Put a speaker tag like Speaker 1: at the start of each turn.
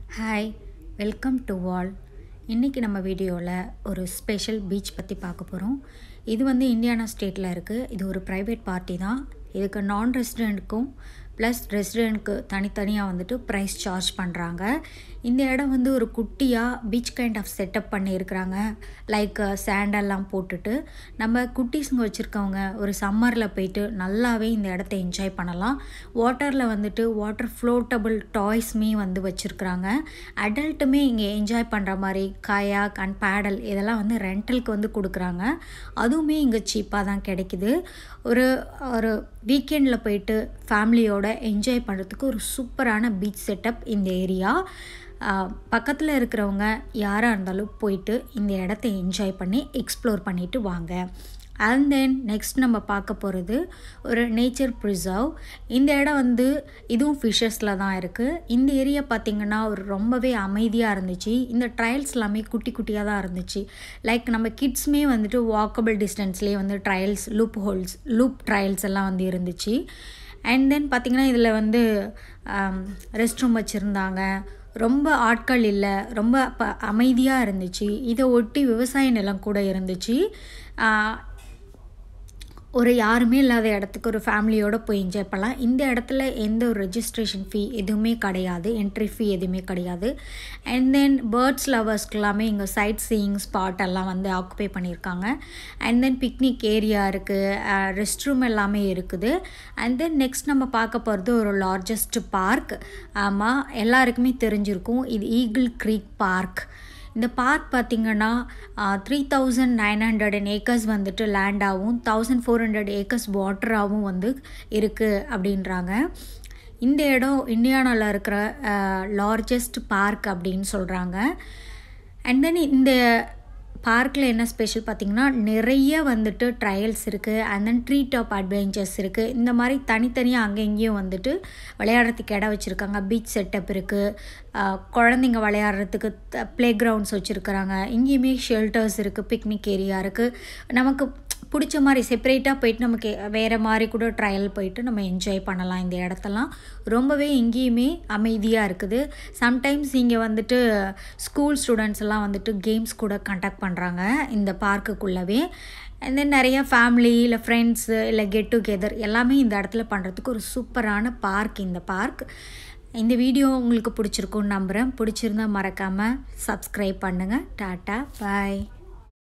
Speaker 1: hi welcome to வால் இன்றைக்கி நம்ம வீடியோவில் ஒரு ஸ்பெஷல் பீச் பற்றி பார்க்க போகிறோம் இது வந்து இந்தியானா ஸ்டேட்டில் இருக்குது இது ஒரு ப்ரைவேட் பார்ட்டி தான் இதுக்கு நான் ரெசிடெண்ட்டுக்கும் ப்ளஸ் ரெசிடெண்ட்க்கு தனித்தனியாக வந்துட்டு ப்ரைஸ் சார்ஜ் பண்ணுறாங்க இந்த இடம் வந்து ஒரு குட்டியாக பீச் கைண்ட் ஆஃப் செட்டப் பண்ணியிருக்கிறாங்க லைக் சேண்டெல்லாம் போட்டுட்டு நம்ம குட்டீஸுங்க வச்சுருக்கவங்க ஒரு சம்மரில் போயிட்டு நல்லாவே இந்த இடத்த என்ஜாய் பண்ணலாம் வாட்டரில் வந்துட்டு வாட்டர் ஃப்ளோட்டபிள் டாய்ஸ்மே வந்து வச்சுருக்குறாங்க அடல்ட்டுமே இங்கே என்ஜாய் பண்ணுற மாதிரி கயாக் அண்ட் பேடல் இதெல்லாம் வந்து ரெண்டலுக்கு வந்து கொடுக்குறாங்க அதுவுமே இங்கே சீப்பாக தான் கிடைக்குது ஒரு ஒரு வீக்கெண்டில் போயிட்டு ஃபேமிலியோட என்ஜாய் பண்ணுறதுக்கு ஒரு சூப்பரான பீச் செட்டப் இந்த ஏரியா பக்கத்தில் இருக்கிறவங்க யாராக இருந்தாலும் போயிட்டு இந்த இடத்த என்ஜாய் பண்ணி எக்ஸ்ப்ளோர் பண்ணிவிட்டு வாங்க அண்ட் தென் நெக்ஸ்ட் நம்ம பார்க்க போகிறது ஒரு நேச்சர் ப்ரிசர்வ் இந்த இடம் வந்து இதுவும் ஃபிஷஸில் தான் இருக்குது இந்த ஏரியா பார்த்திங்கன்னா ஒரு ரொம்பவே அமைதியாக இருந்துச்சு இந்த ட்ரையல்ஸ் எல்லாமே குட்டி குட்டியாக தான் இருந்துச்சு லைக் நம்ம கிட்ஸுமே வந்துட்டு வாக்கபிள் டிஸ்டன்ஸ்லேயே வந்து trails loop holes loop trails எல்லாம் வந்து இருந்துச்சு அண்ட் தென் பார்த்திங்கன்னா இதில் வந்து ரெஸ்ட் ரூம் வச்சுருந்தாங்க ரொம்ப ஆட்கள் இல்லை ரொம்ப ப அமைதியாக இருந்துச்சு இதை ஒட்டி விவசாய நிலம் கூட இருந்துச்சு ஒரு யாருமே இல்லாத இடத்துக்கு ஒரு ஃபேமிலியோடு போய் என்ஜாய் பண்ணலாம் இந்த இடத்துல எந்த ஒரு ரெஜிஸ்ட்ரேஷன் ஃபீ எதுவுமே கிடையாது என்ட்ரி ஃபீ எதுவுமே கிடையாது அண்ட் தென் பேர்ட்ஸ் லவர்ஸ்க்கு எல்லாமே இங்கே சைட் சீயிங் ஸ்பாட் எல்லாம் வந்து ஆக்குபை பண்ணியிருக்காங்க அண்ட் தென் பிக்னிக் ஏரியா இருக்குது ரெஸ்ட் ரூம் எல்லாமே இருக்குது அண்ட் தென் நெக்ஸ்ட் நம்ம பார்க்க போகிறது ஒரு லார்ஜஸ்ட் பார்க் ஆமாம் எல்லாருக்குமே தெரிஞ்சிருக்கும் இது ஈகிள் க்ரீக் பார்க் இந்த பார்க் பார்த்திங்கன்னா three thousand nine hundred and acres வந்துட்டு லேண்டாகவும் தௌசண்ட் ஃபோர் ஹண்ட்ரட் ஏக்கர்ஸ் வாட்டராகவும் வந்து இருக்குது அப்படின்றாங்க இந்த இடம் இந்தியானாவில் இருக்கிற லார்ஜஸ்ட் பார்க் அப்படின்னு சொல்கிறாங்க அண்ட் தென் இந்த பார்க்கில் என்ன ஸ்பெஷல் பார்த்திங்கன்னா நிறைய வந்துட்டு ட்ரையல்ஸ் இருக்குது and then tree top adventures இருக்குது இந்த மாதிரி தனித்தனியாக அங்கே இங்கேயும் வந்துட்டு விளையாடுறதுக்கு இடம் வச்சுருக்காங்க பீச் செட்டப் இருக்குது குழந்தைங்க விளையாடுறதுக்கு ப்ளே கிரவுண்ட்ஸ் வச்சுருக்குறாங்க இங்கேயுமே ஷெல்டர்ஸ் இருக்குது பிக்னிக் ஏரியா இருக்குது நமக்கு பிடிச்ச மாதிரி செப்பரேட்டாக போயிட்டு நமக்கு வேறு மாதிரி கூட ட்ரையல் போயிட்டு நம்ம என்ஜாய் பண்ணலாம் இந்த இடத்தெல்லாம் ரொம்பவே இங்கேயுமே அமைதியாக இருக்குது சம்டைம்ஸ் இங்கே வந்துட்டு ஸ்கூல் ஸ்டூடெண்ட்ஸ் எல்லாம் வந்துட்டு கேம்ஸ் கூட கண்டக்ட் பண்ணுறாங்க இந்த பார்க்குக்குள்ளவே அண்ட் தென் நிறைய ஃபேமிலி இல்லை ஃப்ரெண்ட்ஸு இல்லை கெட் டுகெதர் எல்லாமே இந்த இடத்துல பண்ணுறதுக்கு ஒரு சூப்பரான பார்க் இந்த பார்க் இந்த வீடியோ உங்களுக்கு பிடிச்சிருக்குன்னு நம்புகிறேன் பிடிச்சிருந்தா மறக்காமல் சப்ஸ்கிரைப் பண்ணுங்கள் டாட்டா பாய்